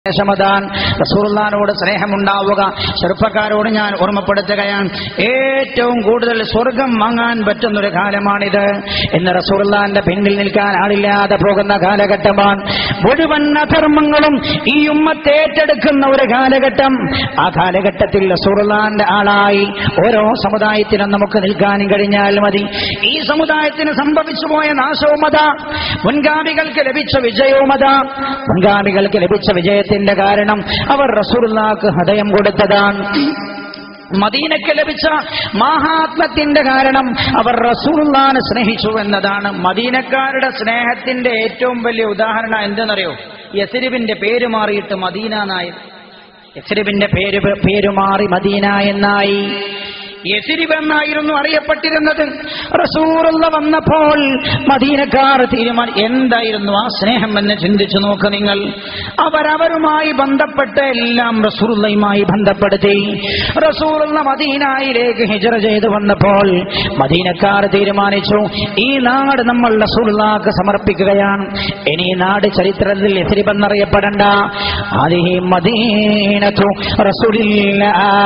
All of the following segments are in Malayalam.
ശമദാൻ റസൂർലാനോട് സ്നേഹമുണ്ടാവുക ചെറുപ്പക്കാരോട് ഞാൻ ഓർമ്മപ്പെടുത്തുകയാണ് ഏറ്റവും കൂടുതൽ സ്വർഗം വാങ്ങാൻ പറ്റുന്നൊരു കാലമാണിത് എന്ന് റസൂർലാന്റെ പിന്നിൽ നിൽക്കാൻ ആളില്ലാതെ പോകുന്ന കാലഘട്ടമാണ് മുഴുവൻ അധർമ്മങ്ങളും ഈ ഉമ്മത്തെ ഏറ്റെടുക്കുന്ന ഒരു കാലഘട്ടം ആ കാലഘട്ടത്തിൽ റസൂർലാന്റെ ആളായി ഓരോ സമുദായത്തിനും നമുക്ക് നിൽക്കാനും കഴിഞ്ഞാൽ മതി ഈ സമുദായത്തിന് സംഭവിച്ചു പോയ നാശവും അതാ മുൻഗാമികൾക്ക് ലഭിച്ച വിജയവും അതാ മുൻഗാമികൾക്ക് ലഭിച്ച വിജയത്തിന്റെ കാരണം അവർ റസൂലുള്ളാക്ക് ഹൃദയം കൊടുത്തതാണ് മദീനയ്ക്ക് ലഭിച്ച മഹാത്മത്തിന്റെ കാരണം അവർ റസൂലുള്ളാനെ സ്നേഹിച്ചു എന്നതാണ് മദീനക്കാരുടെ സ്നേഹത്തിന്റെ ഏറ്റവും വലിയ ഉദാഹരണം എന്തെന്നറിയോ യസരിബിന്റെ പേര് മാറിയിട്ട് മദീന എന്നായി യസരിബിന്റെ പേര് പേര് മാറി മദീന എന്നായി യസിരിബ് എന്നായിരുന്നു അറിയപ്പെട്ടിരുന്നത് റസൂറുള്ള വന്നപ്പോൾ മദീനക്കാർ തീരുമാനം എന്തായിരുന്നു ആ സ്നേഹം എന്ന് ചിന്തിച്ചു നോക്ക് നിങ്ങൾ അവരവരുമായി ബന്ധപ്പെട്ട് എല്ലാം റസൂറുള്ളയുമായി ബന്ധപ്പെടുത്തി റസൂറുള്ള മദീനായിലേക്ക് ഹിജറ ചെയ്തു വന്നപ്പോൾ മദീനക്കാർ തീരുമാനിച്ചു ഈ നാട് നമ്മൾ റസൂറുള്ളാക്ക് സമർപ്പിക്കുകയാണ് ഇനി ഈ നാട് ചരിത്രത്തിൽ യസിരിബ് എന്നറിയപ്പെടണ്ട ആദിഹി മദീനത്തു റസൂലില്ല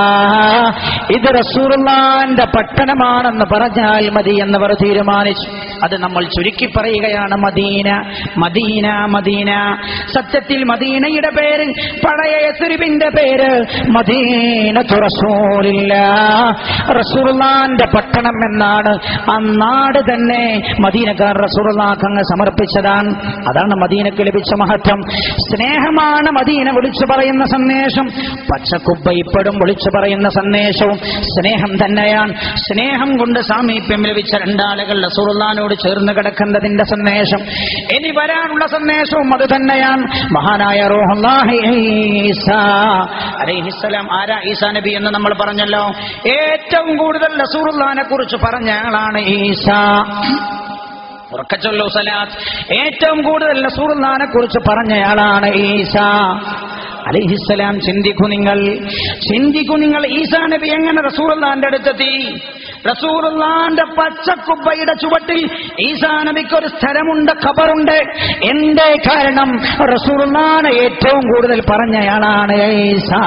ഇത് റസൂറുള്ളാന്റെ പട്ടണമാണെന്ന് പറഞ്ഞാൽ മതി എന്നവർ തീരുമാനിച്ചു അത് നമ്മൾ ചുരുക്കി പറയുകയാണ് മദീന മദീന മദീന സത്യത്തിൽ മദീനയുടെ പേര് പഴയ യസുരുവിന്റെ പേര് മദീനത്തു റസൂലില്ല റസൂറുള്ളാന്റെ പട്ടണം എന്നാണ് ആ നാട് തന്നെ മദീനക്കാർ റസൂറുള്ളാക്ക് അങ്ങ് സമർപ്പിച്ചതാണ് അതാണ് മദീനക്ക് ലഭിച്ച മഹത്വം സ്നേഹമാണ് മദീന വിളിച്ചു പറയുന്ന സന്ദേശം പച്ചക്കുപ്പ ഇപ്പോഴും വിളിച്ചു പറയുന്ന സന്ദേശവും സ്നേഹം തന്നെയാണ് സ്നേഹം കൊണ്ട് സാമീപ്യം ലഭിച്ച രണ്ടാളുകൾ റസൂറുള്ളാനോട് ചേർന്ന് കിടക്കുന്നതിന്റെ സന്ദേശം ഇനി വരാനുള്ള സന്ദേശവും അത് തന്നെയാണ് മഹാനായ റൂഹുല്ലാഹി ഈസാ അലൈഹിസ്സലാം ആരാ ഈസാ നബി എന്ന് നമ്മൾ പറഞ്ഞല്ലോ ഏറ്റവും കൂടുതൽ റസൂറുള്ളാനെ കുറിച്ച് പറഞ്ഞ ആളാണ് ഈസാ ഉറക്കച്ചൊല്ലു സലാത്ത് ഏറ്റവും കൂടുതൽ റസൂറുള്ളാനെ കുറിച്ച് പറഞ്ഞയാളാണ് ഈസാ അലിഹിസ്സലാം ചിന്തിക്കൂ നിങ്ങൾ ചിന്തിക്കൂ നിങ്ങൾ ഈസാ നബി എങ്ങനെ റസൂറുള്ളാന്റെ അടുത്തെത്തി റസൂറുള്ളാന്റെ പച്ചക്കുബ്ബയുടെ ചുവട്ടിൽ ഈസാ നബിക്ക് ഒരു സ്ഥലമുണ്ട് ഖബറുണ്ട് എന്തേ കാരണം റസൂറുള്ളാനെ ഏറ്റവും കൂടുതൽ പറഞ്ഞയാളാണ് ഈസാ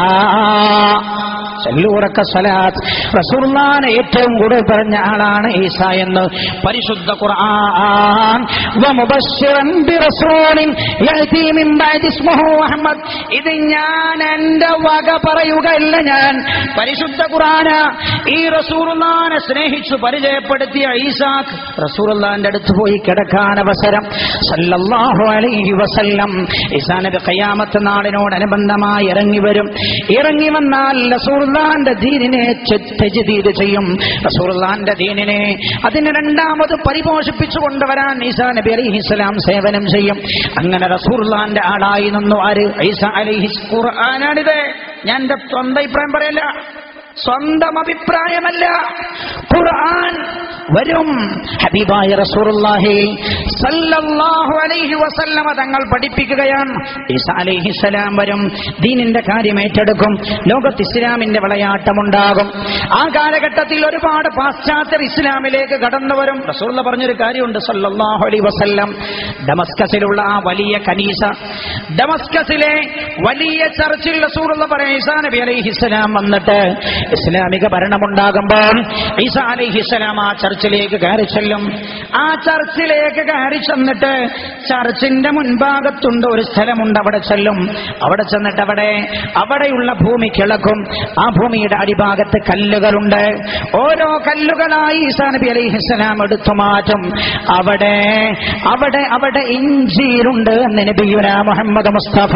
ചെല്ലൂറക്ക സലാത്ത് റസൂർലാനെ ഏറ്റവും കൂടുതൽ പറഞ്ഞ ആളാണ് ഈസ എന്ന് പരിശുദ്ധ ഖുർആൻ വമുബശ്ശിറൻ ബിറസൂലിൻ യഅതി മിൻ ബഅദി ഇസ്മുഹു അഹ്മദ് ഇത് ഞാൻ എന്റെ വക പറയുകയല്ല ഞാൻ പരിശുദ്ധ ഖുർആന ഈ റസൂലുള്ളാനെ സ്നേഹിച്ചു പരിചയപ്പെടുത്തിയ ഈസാക്ക് റസൂലുള്ളാന്റെ അടുത്ത് പോയി കിടക്കാൻ അവസരം സല്ലല്ലാഹു അലൈഹി വസല്ലം ഈസാ നബി ഖിയാമത്ത് നാളിനോടനുബന്ധമായി ഇറങ്ങി വരും ഇറങ്ങി വന്നാൽ റസൂർലാന്റെ ദീനിനെ തെജദീദ് ചെയ്യും റസൂർലാന്റെ ദീനിനെ അതിന് രണ്ടാമത് പരിപോഷിപ്പിച്ചു കൊണ്ടുവരാൻ ഈസാ നബി അലിഹിസ്സലാം സേവനം ചെയ്യും അങ്ങനെ റസൂർലാന്റെ ആളായി നിന്നു ആര് ഈസാ അലിഹി ഖുർആനാണിത് ഞാൻ എന്റെ സ്വന്തം അഭിപ്രായം പറയല്ല സ്വന്തം അഭിപ്രായമല്ല ഖുർആൻ വരും ഹബീബായ റസൂലുള്ളാഹി സല്ലല്ലാഹു അലൈഹി വസല്ലമ തങ്ങൾ പഠിപ്പിക്കുകയാണ് ഈസാ അലൈഹിസ്സലാം വരും ദീനിന്റെ കാര്യം ഏറ്റെടുക്കും ലോകത്ത് ഇസ്ലാമിന്റെ വിളയാട്ടമുണ്ടാകും ആ കാലഘട്ടത്തിൽ ഒരുപാട് പാശ്ചാത്യർ ഇസ്ലാമിലേക്ക് കടന്നു വരും റസൂള്ള പറഞ്ഞൊരു കാര്യമുണ്ട് സല്ലല്ലാഹു അലൈഹി വസല്ലം ഡമസ്കസിലുള്ള ആ വലിയ കനീസ ഡമസ്കസിലെ വലിയ ചർച്ചിൽ റസൂലുള്ള പറയാം ഈസാ നബി അലൈഹിസ്സലാം വന്നിട്ട് ഇസ്ലാമിക ഭരണമുണ്ടാകുമ്പോൾ ഈസാ അലൈഹിസ്സലാം ആ ചർച്ചിലേക്ക് കയറി ചെല്ലും ആ ചർച്ചിലേക്ക് കയറി ചെന്നിട്ട് ചർച്ചിന്റെ മുൻഭാഗത്തുണ്ട് ഒരു സ്ഥലമുണ്ട് അവിടെ ചെല്ലും അവിടെ ചെന്നിട്ട് അവിടെ അവിടെയുള്ള ഭൂമി കിളക്കും ആ ഭൂമിയുടെ അടിഭാഗത്ത് കല്ലുകളുണ്ട് ഓരോ കല്ലുകളായി ഈസാ നബി അലൈഹിസ്സലാം എടുത്തു മാറ്റും അവിടെ അവിടെ അവിടെ ഇഞ്ചിയിലുണ്ട് എന്ന് നബിയുന മുഹമ്മദ് മുസ്തഫ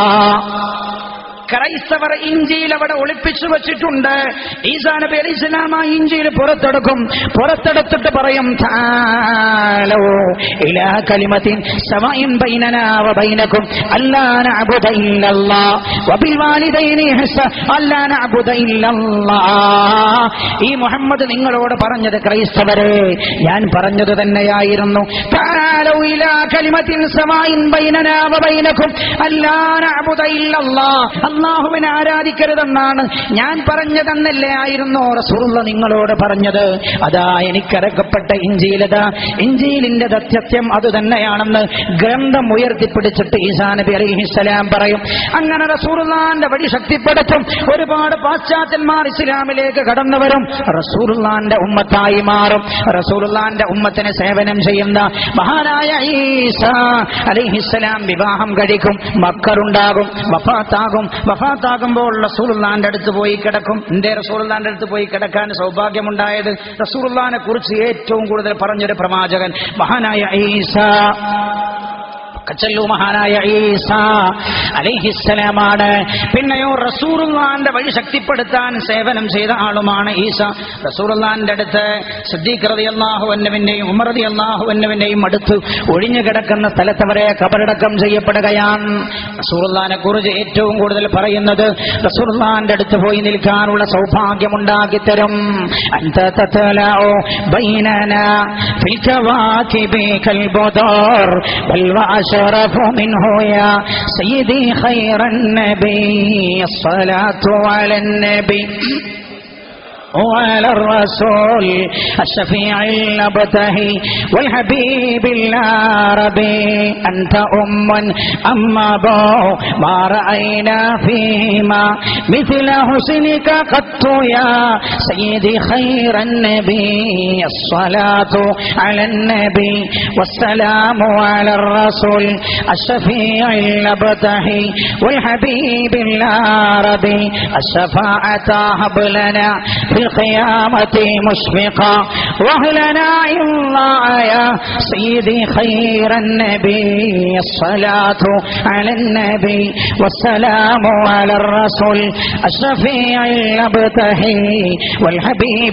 ക്രൈസ്തവർ ഇഞ്ചിയിൽ അവിടെ ഒളിപ്പിച്ചു വെച്ചിട്ടുണ്ട് ഈസാ നബി അലി ഇസ്ലാം ആ ഇഞ്ചിയിൽ പുറത്തെടുക്കും പുറത്തെടുത്തിട്ട് പറയും "താലോ ഇലാ കലിമത്തിൻ സവഇൻ ബൈനനാ വബൈനകും അല്ലാ നഅബുദ ഇല്ലല്ലാഹ് വബിൽ വാലിദൈനി ഇഹ്സാ അല്ലാ നഅബുദ ഇല്ലല്ലാഹ് ഈ മുഹമ്മദ് നിങ്ങളോട് പറഞ്ഞത് ക്രൈസ്തവരെ ഞാൻ പറഞ്ഞത് തന്നെയായിരുന്നു "താലോ ഇലാ കലിമത്തിൻ സവഇൻ ബൈനനാ വബൈനകും അല്ലാ നഅബുദ ഇല്ലല്ലാഹ് അള്ളാഹുവിനെ ആരാധിക്കരുതെന്നാണ് ഞാൻ പറഞ്ഞതെന്നല്ലേ ആയിരുന്നു റസൂലുള്ള നിങ്ങളോട് പറഞ്ഞത് അതാ എനിക്കിറക്കപ്പെട്ട ഇഞ്ചിയിലത ഇഞ്ചിയിലിന്റെ സത്യം അത് തന്നെയാണെന്ന് ഗ്രന്ഥം ഉയർത്തിപ്പിടിച്ചിട്ട് ഈസാ നബി അലൈഹിസ്സലാം പറയും അങ്ങനെ റസൂറുല്ലാന്റെ വഴി ശക്തിപ്പെടുത്തും ഒരുപാട് പാശ്ചാത്യന്മാർ ഇസ്ലാമിലേക്ക് കടന്നു വരും റസൂറുല്ലാന്റെ ഉമ്മത്തായി മാറും റസൂറുല്ലാന്റെ ഉമ്മത്തിന് സേവനം ചെയ്യുന്ന മഹാനായ ഈസ അലൈഹിസ്സലാം വിവാഹം കഴിക്കും മക്കളുണ്ടാകും വഫാത്താകും വഫാത്താകുമ്പോൾ റസൂലുള്ളാന്റെ അടുത്ത് പോയി കിടക്കും എന്തേ റസൂലുള്ളാന്റെ അടുത്ത് പോയി കിടക്കാൻ സൗഭാഗ്യമുണ്ടായത് റസൂലുള്ളാനെ കുറിച്ച് ഏറ്റവും കൂടുതൽ പറഞ്ഞൊരു പ്രവാചകൻ മഹാനായ ഈസ കച്ചല്ലു മഹാനായ ഈസ അലൈഹിസ്സലാമാണ് പിന്നെയോ റസൂറുല്ലാന്റെ വഴി ശക്തിപ്പെടുത്താൻ സേവനം ചെയ്ത ആളുമാണ് ഈസ റസൂറുല്ലാന്റെ അടുത്ത് സിദ്ദീഖ് റളിയല്ലാഹു അൻഹുവിന്റെയും ഉമർ റളിയല്ലാഹു അൻഹുവിന്റെയും അടുത്ത് ഒഴിഞ്ഞു കിടക്കുന്ന സ്ഥലത്തവരെ കബറടക്കം ചെയ്യപ്പെടുകയാണ് റസൂറുല്ലാനെ കുറിച്ച് ഏറ്റവും കൂടുതൽ പറയുന്നത് റസൂറുല്ലാന്റെ അടുത്ത് പോയി നിൽക്കാനുള്ള സൗഭാഗ്യം ഉണ്ടാക്കി തരും അന്ത തത്ലഉ ബൈനനാ ഫിൽ കവാകിബി കൽബദർ ബൽ وأشرف منه يا سيدي خير النبي الصلاة على النبي وعلى الرسول الشفيع المبتهي والحبيب العربي أنت أم أم أبو ما رأينا فيهما مثل حسنك قط يا سيدي خير النبي الصلاة على النبي والسلام على الرسول الشفيع المبتهي والحبيب العربي الشفاعة هب لنا في القيامة مشفقا واهلنا الله يا سيدي خير النبي الصلاة على النبي والسلام على الرسول الشفيع المبتهي والحبيب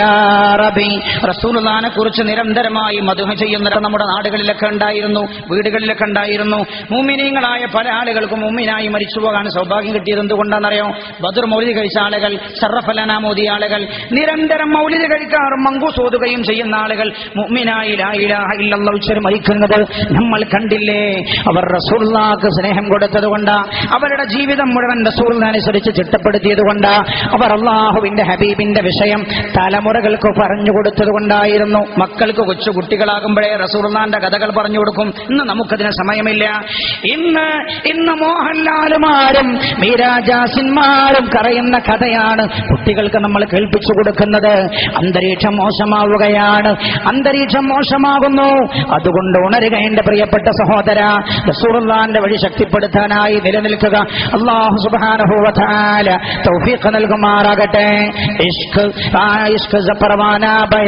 العربي رسول الله കുറിച്ച് നിരന്തരമായി മധുഹ ചെയ്യുന്ന നമ്മുടെ നാടുകളിലൊക്കെ ഉണ്ടായിരുന്നു വീടുകളിലൊക്കെ ഉണ്ടായിരുന്നു മുമ്മിനീങ്ങളായ പല ആളുകൾക്കും മുമ്മിനായി മരിച്ചു പോകാൻ സൗഭാഗ്യം കിട്ടിയത് എന്തുകൊണ്ടാണെന്നറിയോ ബദർ മൗലിക കഴിച്ച ആളുകൾ ഷറഫലന മോദിയ ആളുകൾ നിരന്തരം മൗലിക കഴിക്കാറും മങ്കൂസ് ഓതുകയും ചെയ്യുന്ന ആളുകൾ മുഅ്മിനായി ലാ ഇലാഹ ഇല്ലല്ലാഹ് ഉച്ചരി മരിക്കുന്നത് നമ്മൾ കണ്ടില്ലേ അവർ റസൂലുള്ളാഹ്ക്ക് സ്നേഹം കൊടുത്തത് കൊണ്ട് അവരുടെ ജീവിതം മുഴുവൻ റസൂലിനെ അനുസരിച്ച് ചിട്ടപ്പെടുത്തിയത് കൊണ്ട് അവർ അള്ളാഹുവിന്റെ ഹബീബിന്റെ വിഷയം തലമുറകൾക്ക് പറഞ്ഞു കൊടുത്തത് കൊണ്ടായിരുന്നു മക്കൾക്ക് കൊച്ചു കുട്ടികളാകുമ്പോഴേ റസൂർലാന്റെ കഥകൾ പറഞ്ഞു കൊടുക്കും ഇന്ന് നമുക്കതിന് സമയമില്ല ഇന്ന് ഇന്ന് മോഹൻലാലുമാരും മീരാജാസിന്മാരും കറയുന്ന കഥയാണ് കുട്ടികൾക്ക് നമ്മൾ കേൾപ്പിച്ചു കൊടുക്കുന്നത് അന്തരീക്ഷം മോശമാവുകയാണ് അന്തരീക്ഷം മോശമാകുന്നു അതുകൊണ്ട് ഉണരുക എന്റെ പ്രിയപ്പെട്ട സഹോദര റസൂറുല്ലാന്റെ വഴി ശക്തിപ്പെടുത്താനായി നിലനിൽക്കുക അള്ളാഹു സുബാനഹുവല തൗഫീഖ് നൽകുമാറാകട്ടെ ഇഷ്ക് ആ ഇഷ്ക് സപ്പർവാന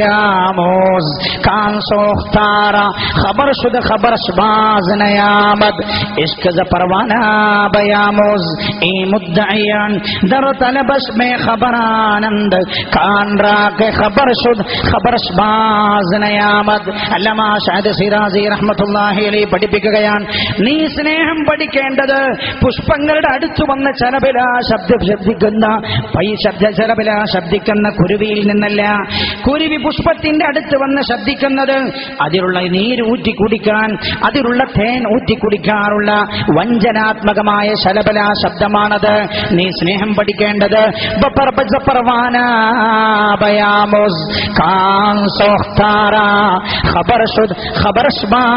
ബയാമോസ് കാൻ സോഖ്താര ഖബർ ശുദ്ധ ഖബർ ശബാസ് നയാമത് ഇഷ്ക് സപ്പർവാന ബയാമോസ് ഈ മുദ്ദഅയാൻ ദർ തലബസ് മേ ഖബറാനന്ദ കാൻ റാകെ ഖബർ ശുദ്ധ ഖബർ ശബാസ് നയാമത് അല്ലമാ ഷാദ് സിറാസി റഹ്മത്തുള്ളാഹി അലൈഹി പഠിപ്പിക്കുകയാണ് നീ സ്നേഹം പഠിക്കേണ്ടത് പുഷ്പങ്ങളുടെ അടുത്ത് വന്ന് ചലബില ശബ്ദ ശബ്ദിക്കുന്ന പൈ ശബ്ദ ചലബില ശബ്ദിക്കുന്ന കുരുവിയിൽ നിന്നല്ല കുരുവി പുഷ്പത്തിന്റെ അടുത്ത് വന്ന് ശബ്ദിക്കുന്നത് അതിലുള്ള നീര് ഊറ്റി കുടിക്കാൻ അതിലുള്ള തേൻ ഊറ്റി കുടിക്കാറുള്ള വഞ്ചനാത്മകമായ ശലബല ശബ്ദമാണത് നീ സ്നേഹം പഠിക്കേണ്ടത് ബപ്പർ ബജ പർവാന ബയാമോസ് കാൻ സോഖ്താര ഖബർ ശുദ് ഖബർ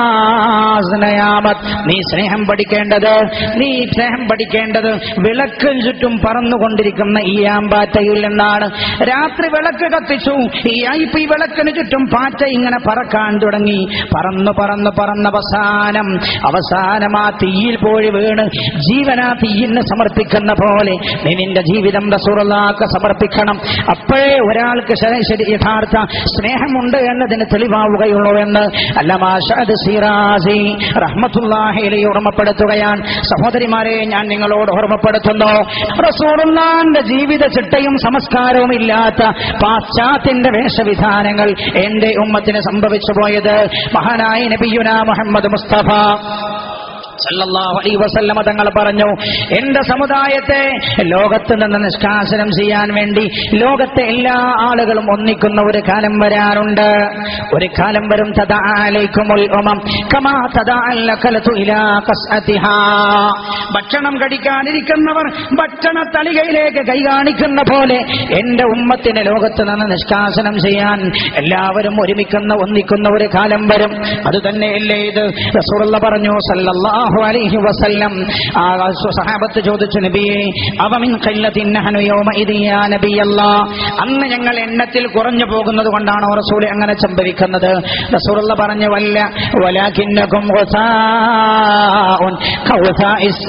ശ്മാസ് നയാമത് നീ സ്നേഹം പഠിക്കേണ്ടത് നീ സ്നേഹം പഠിക്കേണ്ടത് വിളക്കിന് ചുറ്റും പറന്നുകൊണ്ടിരിക്കുന്ന ഈ ആമ്പാറ്റയിൽ നിന്നാണ് രാത്രി വിളക്ക് കത്തിച്ചു ഈ ഈ വിളക്കിന് ചുറ്റും പാറ്റ ഇങ്ങനെ പറക്കാൻ തുടങ്ങി പറന്നു പറന്നു പറന്ന അവസാനം അവസാനം ആ തീയിൽ പോയി വീണ് ജീവനാ തീയിന് സമർപ്പിക്കുന്ന പോലെ നീ നിന്റെ ജീവിതം റസൂറുള്ളാക്ക് സമർപ്പിക്കണം അപ്പോഴേ ഒരാൾക്ക് ശരി ശരി യഥാർത്ഥ സ്നേഹമുണ്ട് എന്നതിന് തെളിവാവുകയുള്ളൂ എന്ന് അല്ലമാഷാദ് സിറാസി റഹ്മത്തുല്ലാഹിലെ ഓർമ്മപ്പെടുത്തുകയാണ് സഹോദരിമാരെ ഞാൻ നിങ്ങളോട് ഓർമ്മപ്പെടുത്തുന്നു റസൂറുല്ലാന്റെ ജീവിത ചിട്ടയും സംസ്കാരവും ഇല്ലാത്ത പാശ്ചാത്യന്റെ വേഷവിധാനങ്ങൾ എന്റെ ഉമ്മത്തിന് സംഭവിച്ചു പോയത് മഹാനായ നബിയുന മുഹമ്മദ് മുസ്തഫ സല്ലല്ലാഹു അലൈഹി വസല്ലമ തങ്ങൾ പറഞ്ഞു എന്റെ സമുദായത്തെ ലോകത്ത് നിന്ന് നിഷ്കാസനം ചെയ്യാൻ വേണ്ടി ലോകത്തെ എല്ലാ ആളുകളും ഒന്നിക്കുന്ന ഒരു കാലം വരാനുണ്ട് ഒരു കാലം വരും തദാലൈക്കുമുൽ ഉമം കമാ തദാഅൽ ലകലതു ഇലാ ഖസ്അതിഹാ ഭക്ഷണം കഴിക്കാനിരിക്കുന്നവർ ഭക്ഷണ തളികയിലേക്ക് കൈ കാണിക്കുന്ന പോലെ എന്റെ ഉമ്മത്തിനെ ലോകത്ത് നിന്ന് നിഷ്കാസനം ചെയ്യാൻ എല്ലാവരും ഒരുമിക്കുന്ന ഒന്നിക്കുന്ന ഒരു കാലം വരും അത് തന്നെയല്ലേ ഇത് റസൂലുള്ള പറഞ്ഞു സല്ലല്ലാഹു അലൈഹി വസല്ലം ആ സഹാബത്ത് ചോദിച്ചു നബിയെ അവമിൻ ഖല്ലത്തിൻ നഹ്നു യൗമഇദി യാ നബിയല്ലാ അന്ന് ഞങ്ങൾ എണ്ണത്തിൽ കുറഞ്ഞു പോകുന്നത് കൊണ്ടാണോ റസൂൽ അങ്ങനെ സംഭവിക്കുന്നത് റസൂലുള്ള പറഞ്ഞു വല്ല വലാകിന്നകും ഖുസാഉൻ ഖൗസാഇസ്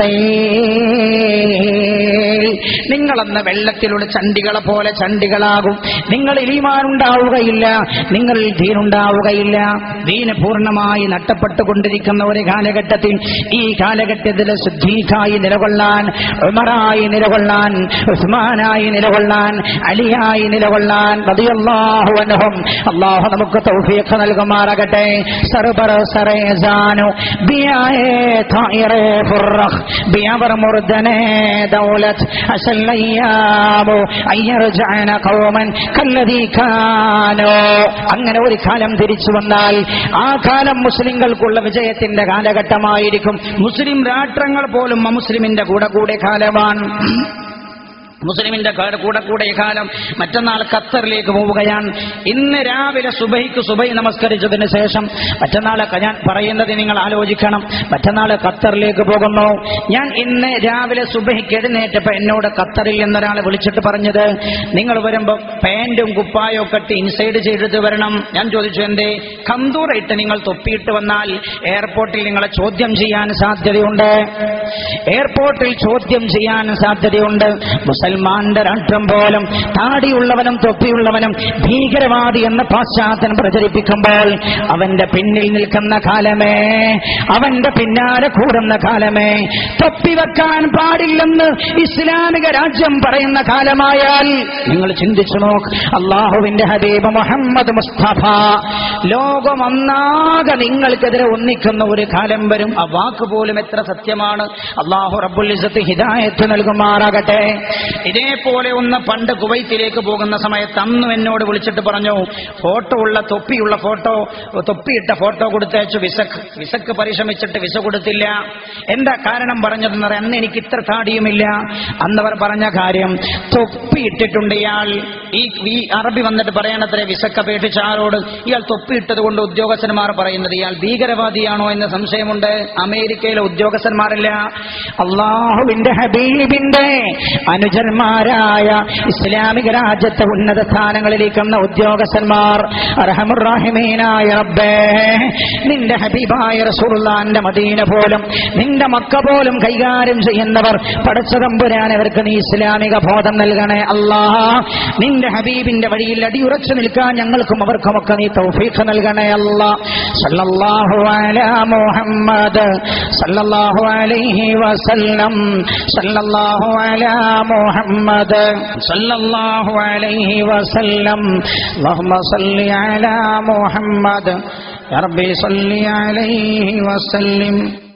സൈൽ നിങ്ങളന്ന് വെള്ളത്തിലുള്ള ചണ്ടികളെ പോലെ ചണ്ടികളാകും നിങ്ങളിൽ ഈമാൻ ഉണ്ടാവുകയില്ല നിങ്ങളിൽ ദീനുണ്ടാവുകയില്ല ദീന് പൂർണ്ണമായി നഷ്ടപ്പെട്ടുകൊണ്ടിരിക്കുന്ന ഒരു കാലഘട്ടത്തിൽ ഈ കാലഘട്ടത്തിൽ സിദ്ധീഖായി നിലകൊള്ളാൻ ഉമറായി നിലകൊള്ളാൻ ഉസ്മാനായി നിലകൊള്ളാൻ അലിയായി നിലകൊള്ളാൻ റളിയല്ലാഹു അൻഹും അള്ളാഹു നമുക്ക് തൗഫീഖ് നൽകുമാറാകട്ടെ സർബർ സറേസാനു ബിയായേ തായിറേ ഫുറഖ് ബിയവർ മുർദനെ ദൗലത്ത് അസല്ലയ്യാമു അയ്യർജഅന ഖൗമൻ കല്ലദീ കാനോ അങ്ങനെ ഒരു കാലം തിരിച്ചു വന്നാൽ ആ കാലം മുസ്ലിങ്ങൾക്കുള്ള വിജയത്തിന്റെ കാലഘട്ടമായിരിക്കും മുസ്ലിം രാഷ്ട്രങ്ങൾ പോലും അമുസ്ലിമിന്റെ കൂടെ കൂടെ കാലമാണ് മുസ്ലിമിന്റെ ക- കൂടെ കൂടെ ഈ കാലം മറ്റന്നാൾ ഖത്തറിലേക്ക് പോവുകയാണ് ഇന്ന് രാവിലെ സുബൈക്ക് സുബൈ നമസ്കരിച്ചതിന് ശേഷം മറ്റന്നാൾ ക- ഞാൻ പറയുന്നത് നിങ്ങൾ ആലോചിക്കണം മറ്റന്നാൾ ഖത്തറിലേക്ക് പോകുന്നു ഞാൻ ഇന്ന് രാവിലെ സുബൈക്ക് എഴുന്നേറ്റപ്പോ എന്നോട് ഖത്തറിൽ എന്നൊരാൾ വിളിച്ചിട്ട് പറഞ്ഞത് നിങ്ങൾ വരുമ്പോ പാന്റും കുപ്പായും ഒക്കെ ഇട്ട് ഇൻസൈഡ് ചെയ്തിട്ട് വരണം ഞാൻ ചോദിച്ചു എന്തേ കന്തൂറായിട്ട് നിങ്ങൾ തൊപ്പിയിട്ട് വന്നാൽ എയർപോർട്ടിൽ നിങ്ങളെ ചോദ്യം ചെയ്യാൻ സാധ്യതയുണ്ട് എയർപോർട്ടിൽ ചോദ്യം ചെയ്യാൻ സാധ്യതയുണ്ട് മുസൽമാന്റെ രാഷ്ട്രം പോലും താടിയുള്ളവനും തൊപ്പിയുള്ളവനും ഭീകരവാദി എന്ന പാശ്ചാത്യം പ്രചരിപ്പിക്കുമ്പോൾ അവന്റെ പിന്നിൽ നിൽക്കുന്ന കാലമേ അവന്റെ പിന്നാലെ കൂടുന്ന കാലമേ തൊപ്പി വെക്കാൻ പാടില്ലെന്ന് ഇസ്ലാമിക രാജ്യം പറയുന്ന കാലമായാൽ നിങ്ങൾ ചിന്തിച്ചു നോക്ക് അള്ളാഹുവിന്റെ ഹബീബ് മുഹമ്മദ് മുസ്തഫ ലോകം ഒന്നാകെ നിങ്ങൾക്കെതിരെ ഒന്നിക്കുന്ന ഒരു കാലം വരും ആ വാക്ക് പോലും എത്ര സത്യമാണ് അള്ളാഹു റബ്ബുൽ ഇസ്സത്ത് ഹിദായത്ത് നൽകുമാറാകട്ടെ ഇതേപോലെ ഒന്ന് പണ്ട് കുവൈത്തിലേക്ക് പോകുന്ന സമയത്ത് അന്നും എന്നോട് വിളിച്ചിട്ട് പറഞ്ഞു ഫോട്ടോ ഉള്ള തൊപ്പിയുള്ള ഫോട്ടോ തൊപ്പിയിട്ട ഫോട്ടോ കൊടുത്തയച്ചു വിസക്ക് വിസക്ക് പരിശ്രമിച്ചിട്ട് വിസ കൊടുത്തില്ല എന്താ കാരണം പറഞ്ഞതെന്ന് പറയാം അന്ന് എനിക്ക് ഇത്ര താടിയുമില്ല അന്നവർ പറഞ്ഞ കാര്യം തൊപ്പിയിട്ടിട്ടുണ്ട് ഇയാൾ ഈ ഈ അറബി വന്നിട്ട് പറയണത്രേ വിസക്ക് അപേക്ഷിച്ച ആളോട് ഇയാൾ തൊപ്പിയിട്ടത് കൊണ്ട് ഉദ്യോഗസ്ഥന്മാർ പറയുന്നത് ഇയാൾ ഭീകരവാദിയാണോ എന്ന സംശയമുണ്ട് അമേരിക്കയിലെ ഉദ്യോഗസ്ഥന്മാരല്ല അള്ളാഹുവിന്റെ ഹബീബിന്റെ അനുജന്മാരായ ഇസ്ലാമിക രാജ്യത്തെ ഉന്നത സ്ഥാനങ്ങളിലേക്കുന്ന ഉദ്യോഗസ്ഥന്മാർ അർഹമുറാഹിമീനായ റബ്ബേ നിന്റെ ഹബീബായ റസൂലുള്ളാന്റെ മദീന പോലും നിന്റെ മക്ക പോലും കൈകാര്യം ചെയ്യുന്നവർ പടച്ചതമ്പുരാൻ അവർക്ക് നീ ഇസ്ലാമിക ബോധം നൽകണേ അല്ലാ നിന്റെ ഹബീബിന്റെ വഴിയിൽ അടിയുറച്ചു നിൽക്കാൻ ഞങ്ങൾക്കും അവർക്കുമൊക്കെ നീ തൗഫീഖ് നൽകണേ അല്ലാ സല്ലല്ലാഹു അലാ മുഹമ്മദ് സല്ലല്ലാഹു അലൈഹി വസല്ലം സല്ലല്ലാഹു അലാ മുഹമ്മദ് സല്ലല്ലാഹു അലൈഹി വസല്ലം اللهم صل على محمد يا ربي صل عليه وسلم